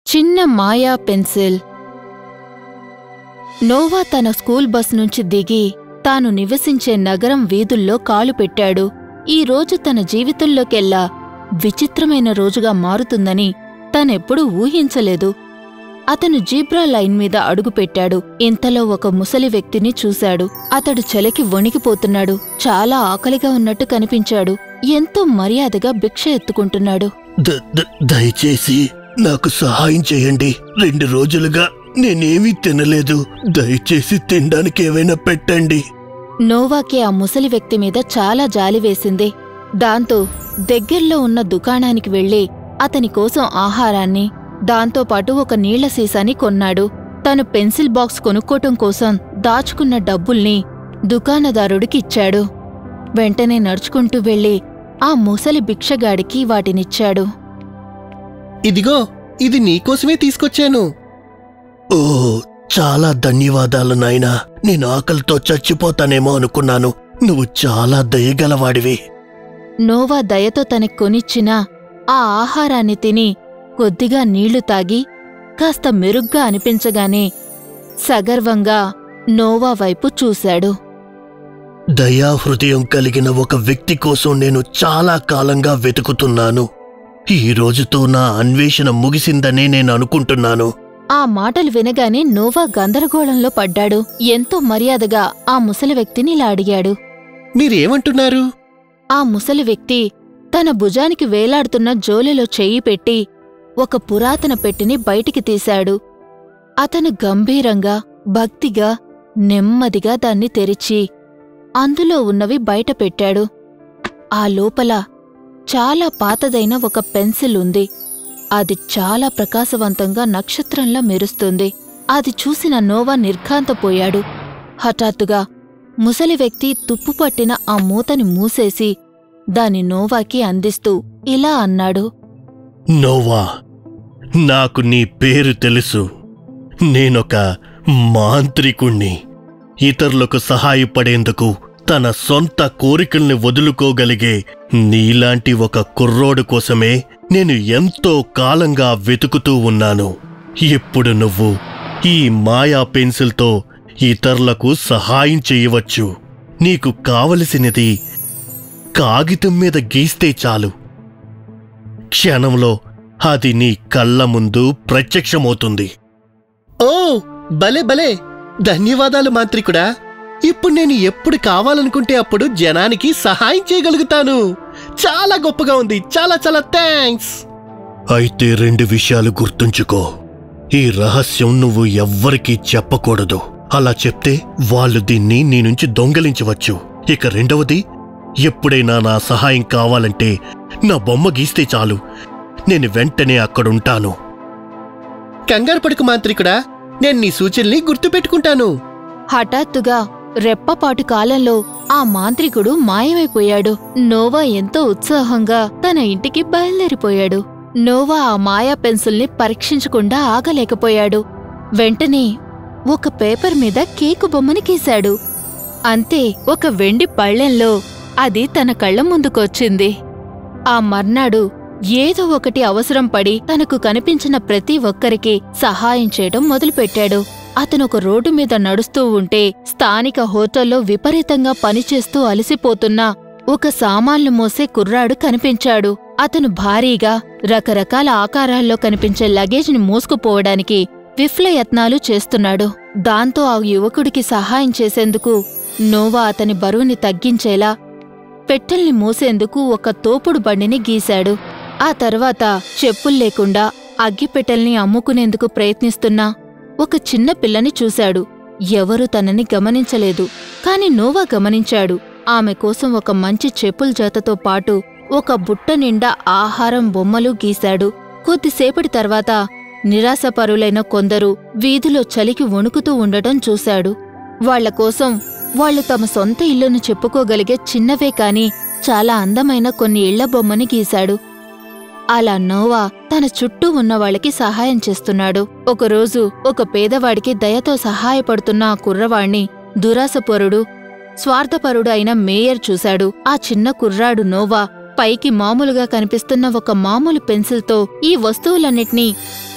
చిన్న Maya pencil Nova తన school bus నుంచి దిగి తాను నివసించే నగరం వీధుల్లో కాలు పెట్టాడు ఈ రోజు తన జీవితంలోకెల్లా విచిత్రమైన రోజుగా మారుతుందని తనెప్పుడూ ఊహించలేదు అతను జీబ్రా లైన్ మీద అడుగుపెట్టాడు ఇంతలో ఒక ముసలి వ్యక్తిని చూశాడు అతడు చలికి వణికిపోతున్నాడు చాలా ఆకలిగా ఉన్నట్టు కనిపించాడు ఎంతో మర్యాదగా భిక్ష ఎత్తుకుంటున్నాడు ద- ద- దయచేసి నాకు సహాయం చేయండి రెండు రోజులుగా నేనేమీ తినలేదు దయచేసి తినడానికి ఏమైనా పెట్టండి నోవాకి ఆ ముసలి వ్యక్తి మీద చాలా జాలి వేసింది దాంతో దగ్గర్లో ఉన్న దుకాణానికి వెళ్లి అతని కోసం ఆహారాన్ని దాంతోపాటు ఒక నీళ్ల సీసాని కొన్నాడు తను పెన్సిల్ బాక్స్ కొనుక్కోటం కోసం దాచుకున్న డబ్బుల్ని దుకాణదారుడికి ఇచ్చాడు వెంటనే నడుచుకుంటూ వెళ్లి ఆ ముసలి భిక్షగాడికి వాటినిచ్చాడు ఇదిగో ఇది నీకోసమే తీసుకొచ్చాను ఓ చాలా ధన్యవాదాలు నాయనా నేను ఆకలితో చచ్చిపోతానేమో అనుకున్నాను నువ్వు చాలా దయగలవాడివి నోవా దయతో తనకి కొనిచ్చిన ఆ ఆహారాన్ని తిని కొద్దిగా నీళ్లు తాగి కాస్త మెరుగ్గా అనిపించగానే సగర్వంగా నోవా వైపు చూశాడు దయా హృదయం కలిగిన ఒక వ్యక్తి కోసం నేను చాలా కాలంగా వెతుకుతున్నాను ఈ రోజుతో నా అన్వేషణ ముగిసిందనే నేను అనుకుంటున్నాను ఆ మాటలు వినగానే నోవా గందరగోళంలో పడ్డాడు ఎంతో మర్యాదగా ఆ ముసలి వ్యక్తిని ఇలా అడిగాడు మీరేమంటున్నారు ఆ ముసలి వ్యక్తి తన భుజానికి వేలాడుతున్న జోలెలో చెయ్యి పెట్టి ఒక పురాతన పెట్టెని బయటికి తీశాడు అతను గంభీరంగా భక్తిగా నెమ్మదిగా దాన్ని తెరిచి అందులో ఉన్నవి బయట పెట్టాడు ఆ లోపల చాలా పాతదైన ఒక పెన్సిల్ ఉంది అది చాలా ప్రకాశవంతంగా నక్షత్రంలా మెరుస్తుంది అది చూసిన నోవా నిర్ఘాంతపోయాడు హఠాత్తుగా ముసలి వ్యక్తి తుప్పుపట్టిన ఆ మూతని మూసేసి దాని నోవాకి అందిస్తూ ఇలా అన్నాడు నోవా నాకు నీ పేరు తెలుసు నేనొక మాంత్రికుణ్ణి ఇతరులకు సహాయపడేందుకు తన సొంత కోరికల్ని వదులుకోగలిగే నీలాంటి ఒక కుర్రోడు కోసమే నేను ఎంతో కాలంగా వెతుకుతూ ఉన్నాను ఇప్పుడు నువ్వు ఈ మాయా పెన్సిల్తో ఇతరులకు సహాయం చేయవచ్చు నీకు కావలసినది కాగితం మీద గీస్తే చాలు క్షణంలో అది నీ కళ్ళ ముందు ప్రత్యక్షమవుతుంది ఓ భలే భలే ధన్యవాదాలు మాంత్రికుడా ఇప్పుడు నేను ఎప్పుడు కావాలనుకుంటే అప్పుడు జనానికి సహాయం చేయగలుగుతాను చాలా గొప్పగా ఉంది చాలా చాలా థ్యాంక్స్ అయితే రెండు విషయాలు గుర్తుంచుకో ఈ రహస్యం నువ్వు ఎవ్వరికీ చెప్పకూడదు అలా చెప్తే వాళ్ళు దీన్ని నీ నుంచి దొంగలించవచ్చు ఇక రెండవది ఎప్పుడైనా నా సహాయం కావాలంటే నా బొమ్మ గీస్తే చాలు నేను వెంటనే అక్కడుంటాను కంగారు పడుకు మాంత్రికుడా నేను నీ సూచనల్ని గుర్తుపెట్టుకుంటాను హఠాత్తుగా రెప్పపాటు కాలంలో ఆ మాంత్రికుడు మాయమైపోయాడు నోవా ఎంతో ఉత్సాహంగా తన ఇంటికి బయలుదేరిపోయాడు నోవా ఆ మాయా పెన్సిల్ని పరీక్షించకుండా ఆగలేకపోయాడు వెంటనే ఒక పేపర్ మీద కేకు బొమ్మని గీశాడు అంతే ఒక వెండి పళ్ళెంలో అది తన కళ్ళ ముందుకొచ్చింది ఆ మర్నాడు ఏదో ఒకటి అవసరం పడి తనకు కనిపించిన ప్రతి ఒక్కరికి సహాయం చేయడం మొదలుపెట్టాడు అతను ఒక రోడ్డు మీద నడుస్తూ ఉంటే స్థానిక హోటల్లో విపరీతంగా పనిచేస్తూ అలసిపోతున్న ఒక సామాన్లు మోసే కుర్రాడు కనిపించాడు అతను భారీగా రకరకాల ఆకారాల్లో కనిపించే లగేజ్ని మోసుకుపోవడానికి విఫలయత్నాలు చేస్తున్నాడు దాంతో ఆ యువకుడికి సహాయం చేసేందుకు నోవా అతని బరువుని తగ్గించేలా పెట్టెల్ని మోసేందుకు ఒక తోపుడు బండిని గీశాడు ఆ తర్వాత చెప్పుల్లేకుండా అగ్గిపెట్టెల్ని అమ్ముకునేందుకు ప్రయత్నిస్తున్న ఒక చిన్న పిల్లని చూశాడు ఎవరూ తనని గమనించలేదు కాని నోవా గమనించాడు ఆమె కోసం ఒక మంచి చెప్పుల జతతో పాటు ఒక బుట్ట నిండా ఆహారం బొమ్మలు గీశాడు కొద్దిసేపటి తర్వాత నిరాశపరులైన కొందరు వీధిలో చలికి వణుకుతూ ఉండటం చూశాడు వాళ్ల కోసం వాళ్ళు తమ సొంత ఇల్లును చెప్పుకోగలిగే చిన్నవే కాని చాలా అందమైన కొన్ని ఇళ్ల బొమ్మని గీశాడు అలా నోవా తన చుట్టూ ఉన్న వాళ్ళకి సహాయం చేస్తున్నాడు ఒకరోజు ఒక పేదవాడికి దయతో సహాయపడుతున్న ఆ కుర్రవాణ్ణి దురాసపరుడు స్వార్థపరుడు అయిన మేయర్ చూశాడు ఆ చిన్న కుర్రాడు నోవా పైకి మామూలుగా కనిపిస్తున్న ఒక మామూలు పెన్సిల్తో ఈ వస్తువులన్నిటినీ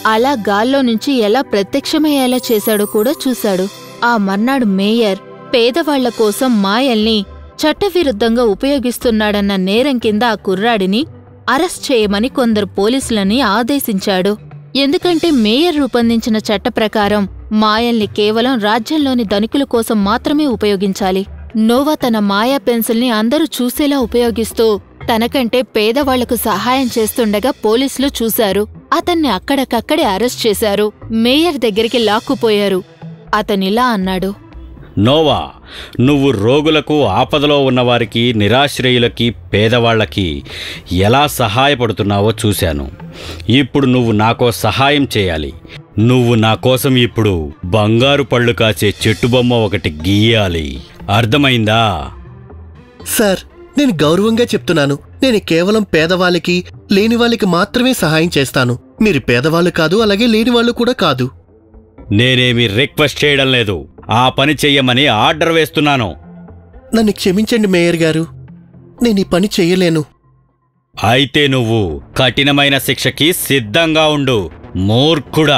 అలా గాల్లో నుంచి ఎలా ప్రత్యక్షమయ్యేలా చేశాడో కూడా చూశాడు ఆ మర్నాడు మేయర్ పేదవాళ్ల కోసం మాయల్ని చట్టవిరుద్ధంగా ఉపయోగిస్తున్నాడన్న నేరం కింద ఆ కుర్రాడిని అరెస్ట్ చేయమని కొందరు పోలీసులని ఆదేశించాడు ఎందుకంటే మేయర్ రూపొందించిన చట్ట ప్రకారం మాయల్ని కేవలం రాజ్యంలోని ధనికుల కోసం మాత్రమే ఉపయోగించాలి నోవా తన మాయా పెన్సిల్ని అందరూ చూసేలా ఉపయోగిస్తూ తనకంటే పేదవాళ్లకు సహాయం చేస్తుండగా పోలీసులు చూశారు అతన్ని అక్కడికక్కడే అరెస్ట్ చేశారు మేయర్ దగ్గరికి లాక్కుపోయారు అతనిలా అన్నాడు నోవా నువ్వు రోగులకు ఆపదలో ఉన్నవారికి నిరాశ్రయులకి పేదవాళ్లకి ఎలా సహాయపడుతున్నావో చూశాను ఇప్పుడు నువ్వు నాకో సహాయం చేయాలి నువ్వు నా కోసం ఇప్పుడు బంగారు పళ్ళు కాసే చెట్టు బొమ్మ ఒకటి గీయాలి అర్థమైందా సార్ నేను గౌరవంగా చెప్తున్నాను నేను కేవలం పేదవాళ్ళకి లేని వాళ్ళకి మాత్రమే సహాయం చేస్తాను మీరు పేదవాళ్ళు కాదు అలాగే లేని వాళ్ళు కూడా కాదు నేనేమి రిక్వెస్ట్ చేయడం లేదు ఆ పని చెయ్యమని ఆర్డర్ వేస్తున్నాను నన్ను క్షమించండి మేయర్ గారు నేను ఈ పని చెయ్యలేను అయితే నువ్వు కఠినమైన శిక్షకి సిద్ధంగా ఉండు మూర్ఖుడా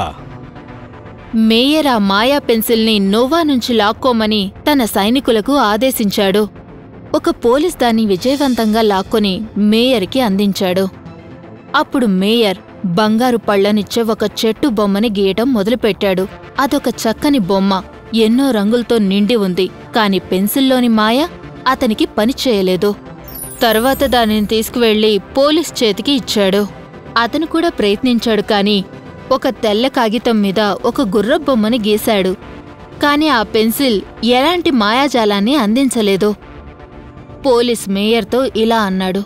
మేయర్ ఆ మాయా పెన్సిల్ని నోవా నుంచి లాక్కోమని తన సైనికులకు ఆదేశించాడు ఒక పోలీస్ దాన్ని విజయవంతంగా లాక్కొని మేయర్కి అందించాడు అప్పుడు మేయర్ బంగారు పళ్ళనిచ్చే ఒక చెట్టు బొమ్మని గీయటం మొదలుపెట్టాడు అదొక చక్కని బొమ్మ ఎన్నో రంగులతో నిండి ఉంది కాని పెన్సిల్లోని మాయ అతనికి పని చేయలేదు తర్వాత దానిని తీసుకువెళ్లి పోలీస్ చేతికి ఇచ్చాడు అతను కూడా ప్రయత్నించాడు కాని ఒక తెల్ల కాగితం మీద ఒక గుర్ర బొమ్మని గీశాడు కాని ఆ పెన్సిల్ ఎలాంటి మాయాజాలాన్ని అందించలేదు పోలీస్ మేయర్తో ఇలా అన్నాడు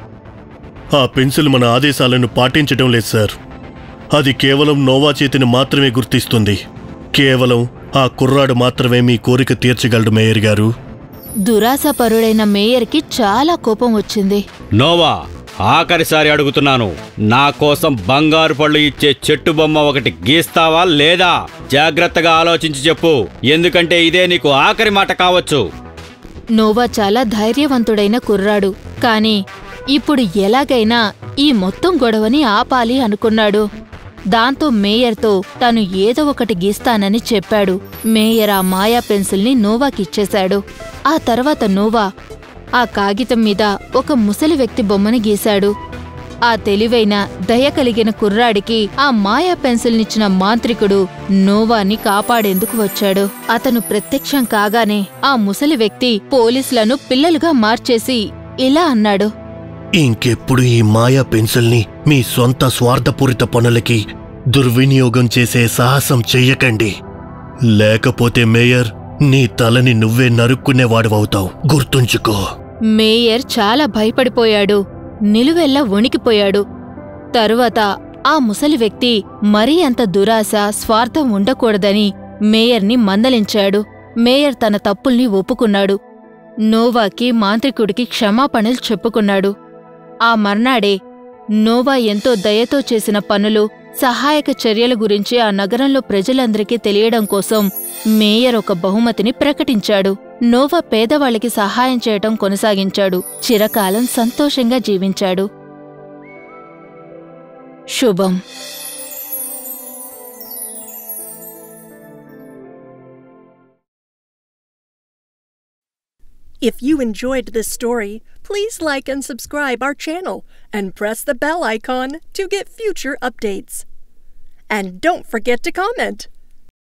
ఆ పెన్సిల్ మన ఆదేశాలను పాటించడం లేదు సార్ అది కేవలం నోవా చేతిని మాత్రమే గుర్తిస్తుంది కేవలం ఆ కుర్రాడు మాత్రమే మీ కోరిక తీర్చగలడు మేయర్ గారు దురాశపరుడైన మేయర్కి చాలా కోపం వచ్చింది నోవా ఆఖరిసారి అడుగుతున్నాను నా కోసం బంగారు పళ్ళు ఇచ్చే చెట్టు బొమ్మ ఒకటి గీస్తావా లేదా జాగ్రత్తగా ఆలోచించి చెప్పు ఎందుకంటే ఇదే నీకు ఆఖరి మాట కావచ్చు నోవా చాలా ధైర్యవంతుడైన కుర్రాడు కాని ఇప్పుడు ఎలాగైనా ఈ మొత్తం గొడవని ఆపాలి అనుకున్నాడు దాంతో మేయర్తో తను ఏదో ఒకటి గీస్తానని చెప్పాడు మేయర్ ఆ మాయా పెన్సిల్ని నోవాకిచ్చేశాడు ఆ తర్వాత నోవా ఆ కాగితం మీద ఒక ముసలి వ్యక్తి బొమ్మని గీశాడు ఆ తెలివైన దయ కలిగిన కుర్రాడికి ఆ మాయా పెన్సిల్నిచ్చిన మాంత్రికుడు నోవాని కాపాడేందుకు వచ్చాడు అతను ప్రత్యక్షం కాగానే ఆ ముసలి వ్యక్తి పోలీసులను పిల్లలుగా మార్చేసి ఇలా అన్నాడు ఇంకెప్పుడు ఈ మాయా పెన్సిల్ని మీ సొంత స్వార్థపూరిత పనులకి దుర్వినియోగం చేసే సాహసం చెయ్యకండి లేకపోతే మేయర్ నీ తలని నువ్వే నరుక్కునేవాడివవుతావు గుర్తుంచుకో మేయర్ చాలా భయపడిపోయాడు నిలువెల్లా వణికిపోయాడు తరువాత ఆ ముసలి వ్యక్తి మరీ అంత దురాశ స్వార్థం ఉండకూడదని మేయర్ని మందలించాడు మేయర్ తన తప్పుల్ని ఒప్పుకున్నాడు నోవాకి మాంత్రికుడికి క్షమాపణలు చెప్పుకున్నాడు ఆ మర్నాడే నోవా ఎంతో దయతో చేసిన పనులు సహాయక చర్యల గురించి ఆ నగరంలో ప్రజలందరికీ తెలియడం కోసం మేయర్ ఒక బహుమతిని ప్రకటించాడు నోవా పేదవాళ్ళకి సహాయం చేయటం కొనసాగించాడు చిరకాలం సంతోషంగా జీవించాడు శుభం If you enjoyed this story, please like and subscribe our channel and press the bell icon to get future updates. And don't forget to comment.